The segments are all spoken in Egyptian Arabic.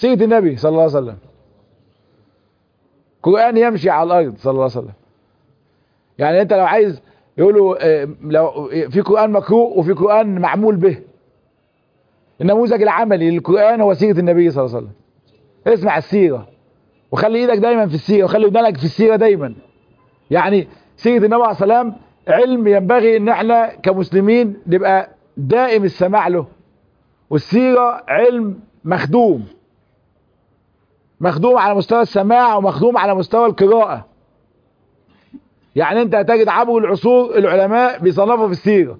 سيرة النبي صلى الله عليه وسلم قرآن يمشي على الأرض صلى الله عليه وسلم يعني أنت لو عايز يقولوا آه، لو في قرآن مقروء وفي قرآن معمول به النموذج العملي للقرآن هو سيرة النبي صلى الله عليه وسلم اسمع السيرة وخلي ايدك دايما في السيرة وخلي ودانك في السيرة دايما يعني سيرة النبي عليه الصلاة والسلام علم ينبغي ان احنا كمسلمين نبقى دائم السماع له والسيرة علم مخدوم مخدوم على مستوى السماع ومخدوم على مستوى القراءة يعني انت هتجد عبر العصور العلماء بيصنفوا في السيرة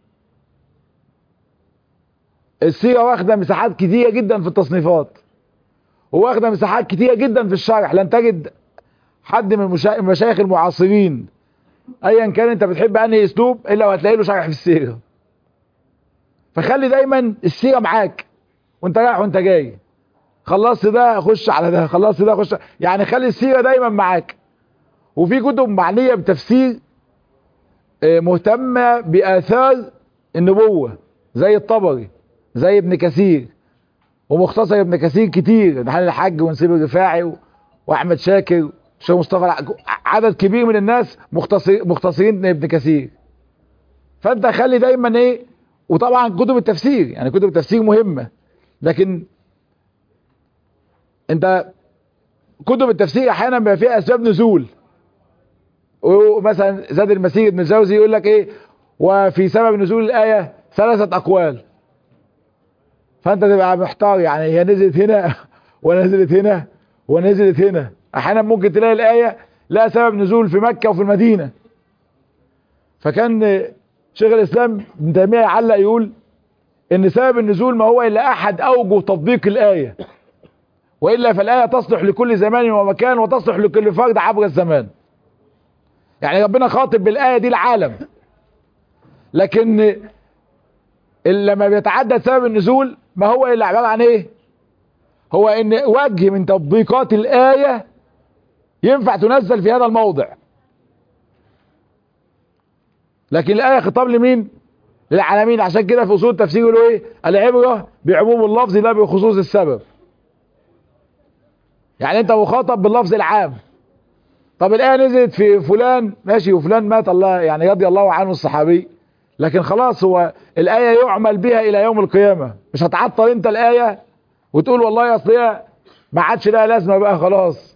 السيرة واخدة مساحات كتيرة جدا في التصنيفات وواخدة مساحات كتيرة جدا في الشرح لن تجد حد من المشا- المشايخ المعاصرين ايا كان انت بتحب انهي اسلوب الا وهتلاقي له شرح في السيرة فخلي دايما السيرة معاك وانت رايح وانت جاي خلصت ده خش على ده خلصت ده خش يعني خلي السيرة دايما معاك وفي كتب معنية بتفسير آه، مهتمة بآثار النبوة زي الطبري زي ابن كثير ومختصر ابن كثير كتير نحل الحج ونسيب الرفاعي و- واحمد شاكر وشيخ مصطفى الع- عدد كبير من الناس مختصر مختصرين ابن كثير فانت خلي دايما ايه وطبعا كتب التفسير يعني كتب التفسير مهمة لكن انت كتب التفسير احيانا بيبقى فيها اسباب نزول ومثلا زاد المسيح ابن الجوزي يقول لك ايه وفي سبب نزول الايه ثلاثه اقوال فانت تبقى محتار يعني هي نزلت هنا ونزلت هنا ونزلت هنا احيانا ممكن تلاقي الايه لها سبب نزول في مكه وفي المدينه فكان شيخ الاسلام ابن تيميه يعلق يقول ان سبب النزول ما هو الا احد اوجه تطبيق الايه والا فالايه تصلح لكل زمان ومكان وتصلح لكل فرد عبر الزمان يعني ربنا خاطب بالآية دي العالم لكن لما بيتعدد سبب النزول ما هو إلا عبارة عن إيه هو إن وجه من تطبيقات الآية ينفع تنزل في هذا الموضع لكن الآية خطاب لمين للعالمين عشان كده في أصول التفسير يقولوا إيه العبرة بعموم اللفظ لا بخصوص السبب يعني أنت مخاطب باللفظ العام طب الآية نزلت في فلان ماشي وفلان مات الله يعني رضي الله عنه الصحابي لكن خلاص هو الآية يعمل بها إلى يوم القيامة مش هتعطل أنت الآية وتقول والله أصل هي ما عادش لها لازمة بقى خلاص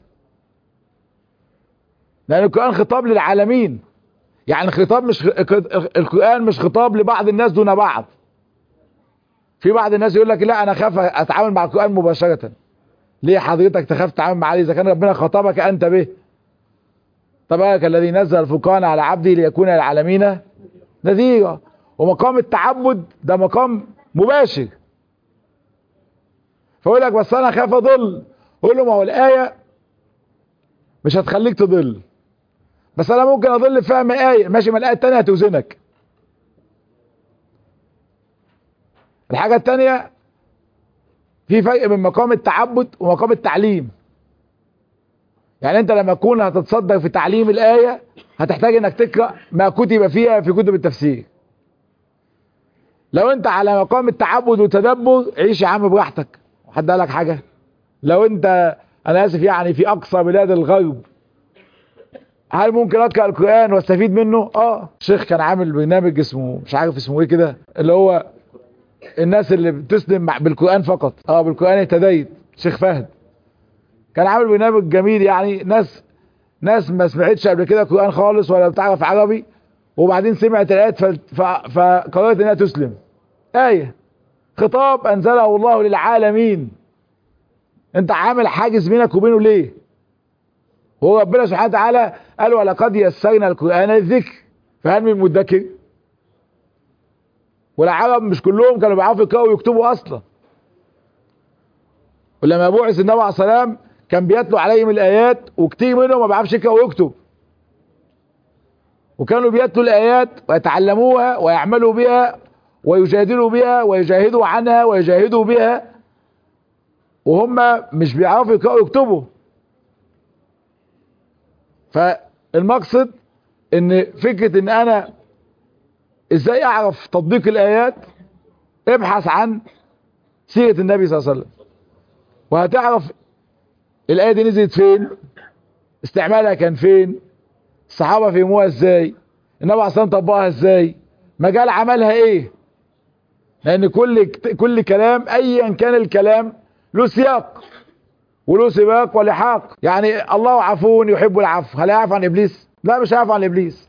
لأن القرآن خطاب للعالمين يعني الخطاب مش القرآن مش خطاب لبعض الناس دون بعض في بعض الناس يقول لك لا أنا خاف أتعامل مع القرآن مباشرة ليه حضرتك تخاف تتعامل معاه إذا كان ربنا خطبك أنت به تبارك الذي نزل الفرقان على عبده ليكون للعالمين نذيرا ومقام التعبد ده مقام مباشر فيقول لك بس انا خاف اضل قول له ما هو الايه مش هتخليك تضل بس انا ممكن اضل فهم ايه ماشي ما الايه الثانيه هتوزنك الحاجه الثانيه في فرق بين مقام التعبد ومقام التعليم يعني انت لما تكون هتتصدر في تعليم الآية هتحتاج انك تقرأ ما كتب فيها في كتب التفسير لو انت على مقام التعبد والتدبر عيش يا عم براحتك حد قال لك حاجة لو انت انا اسف يعني في اقصى بلاد الغرب هل ممكن اقرأ القرآن واستفيد منه اه الشيخ كان عامل برنامج اسمه مش عارف اسمه ايه كده اللي هو الناس اللي بتسلم بالقرآن فقط اه بالقرآن اهتديت شيخ فهد كان عامل برنامج جميل يعني ناس ناس ما سمعتش قبل كده قرآن خالص ولا بتعرف عربي وبعدين سمعت الآيات فقررت انها تسلم آية خطاب أنزله الله للعالمين انت عامل حاجز بينك وبينه ليه هو ربنا سبحانه وتعالى قال ولقد يسرنا القرآن للذكر فهل من مدكر والعرب مش كلهم كانوا بيعرفوا يقرأوا ويكتبوا أصلا ولما بعث النبي عليه السلام كان بيتلو عليهم الآيات وكتير منهم ما بيعرفش يقرأ ويكتب وكانوا بيتلوا الآيات ويتعلموها ويعملوا بها ويجادلوا بها ويجاهدوا عنها ويجاهدوا بها وهم مش بيعرفوا يقرأوا ويكتبوا فالمقصد ان فكرة ان انا ازاي اعرف تطبيق الايات ابحث عن سيرة النبي صلى الله عليه وسلم وهتعرف الآية دي نزلت فين استعمالها كان فين الصحابة فهموها ازاي النبي عليه الصلاة طبقها ازاي مجال عملها ايه لان كل كل كلام ايا كان الكلام له سياق وله سباق ولحاق يعني الله عفو يحب العفو هل يعفو عن ابليس لا مش هيعفو عن ابليس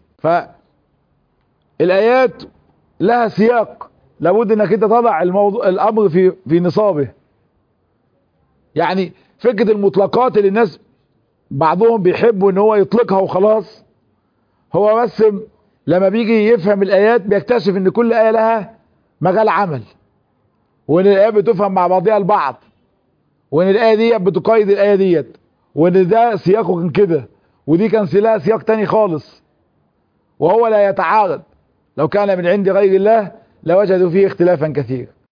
فالايات لها سياق لابد انك انت تضع الموضوع الامر في في نصابه يعني فكره المطلقات اللي الناس بعضهم بيحبوا ان هو يطلقها وخلاص هو بس لما بيجي يفهم الايات بيكتشف ان كل ايه لها مجال عمل وان الايه بتفهم مع بعضها البعض وان الايه دي بتقيد الايه ديت وان ده سياقه كان كده ودي كان لها سياق تاني خالص وهو لا يتعارض لو كان من عند غير الله لوجدوا فيه اختلافا كثيرا